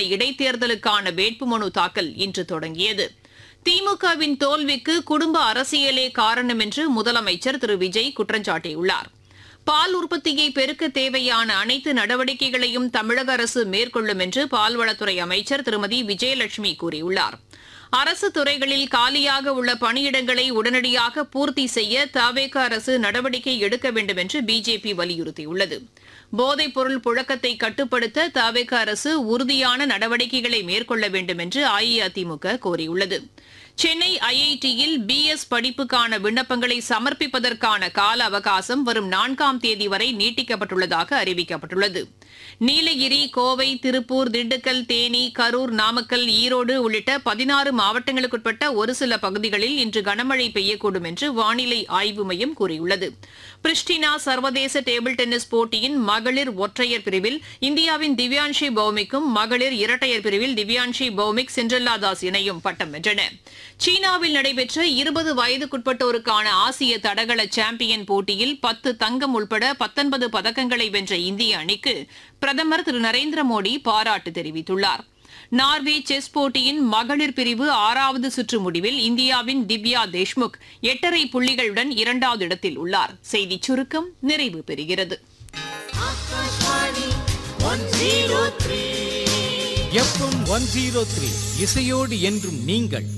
இடைத்தேர்தலுக்கான வேட்புமனு தாக்கல் இன்று தொடங்கியது திமுகவின் தோல்விக்கு குடும்ப அரசியலே காரணம் என்று முதலமைச்சர் திரு விஜய் குற்றம் சாட்டியுள்ளார் பால் உற்பத்தியை பெருக்க தேவையான அனைத்து நடவடிக்கைகளையும் தமிழக அரசு மேற்கொள்ளும் என்று பால்வளத்துறை அமைச்சர் திருமதி விஜயலட்சுமி கூறியுள்ளார் அரசு துறைகளில் காலியாக உள்ள பணியிடங்களை உடனடியாக பூர்த்தி செய்ய தவேக அரசு நடவடிக்கை எடுக்க வேண்டும் என்று பிஜேபி வலியுறுத்தியுள்ளது போதைப் பொருள் புழக்கத்தை கட்டுப்படுத்த தவேக அரசு உறுதியான நடவடிக்கைகளை மேற்கொள்ள வேண்டும் என்று அஇஅதிமுக கோரியுள்ளது சென்னை ஐஐடியில் பிஎஸ் படிப்புக்கான விண்ணப்பங்களை சமர்ப்பிப்பதற்கான கால அவகாசம் வரும் நான்காம் தேதி வரை நீட்டிக்கப்பட்டுள்ளதாக அறிவிக்கப்பட்டுள்ளது நீலகிரி கோவை திருப்பூர் திண்டுக்கல் தேனி கரூர் நாமக்கல் ஈரோடு உள்ளிட்ட பதினாறு மாவட்டங்களுக்குட்பட்ட ஒரு சில பகுதிகளில் இன்று கனமழை பெய்யக்கூடும் என்று வானிலை ஆய்வு மையம் கூறியுள்ளது பிரிஸ்டினா சர்வதேச டேபிள் டென்னிஸ் போட்டியின் மகளிர் ஒற்றையர் பிரிவில் இந்தியாவின் திவ்யான்ஷி பௌமிக்கும் மகளிர் இரட்டையர் பிரிவில் திவ்யான்ஷி பௌமிக் சிண்ட்ரெல்லா தாஸ் இணையும் பட்டம் வென்றன சீனாவில் நடைபெற்ற இருபது வயதுக்குட்பட்டோருக்கான ஆசிய தடகள சாம்பியன் போட்டியில் பத்து தங்கம் உள்பட பத்தொன்பது பதக்கங்களை வென்ற இந்திய அணிக்கு பிரதமர் திரு நரேந்திர மோடி பாராட்டு தெரிவித்துள்ளார் நார்வே செஸ் போட்டியின் மகளிர் பிரிவு ஆறாவது சுற்று முடிவில் இந்தியாவின் திவ்யா தேஷ்முக் எட்டரை புள்ளிகளுடன் இரண்டாவது இடத்தில் உள்ளார் செய்திச் சுருக்கம் நிறைவு பெறுகிறது எஃப்எம் ஒன் ஜீரோ த்ரீ இசையோடு என்றும் நீங்கள்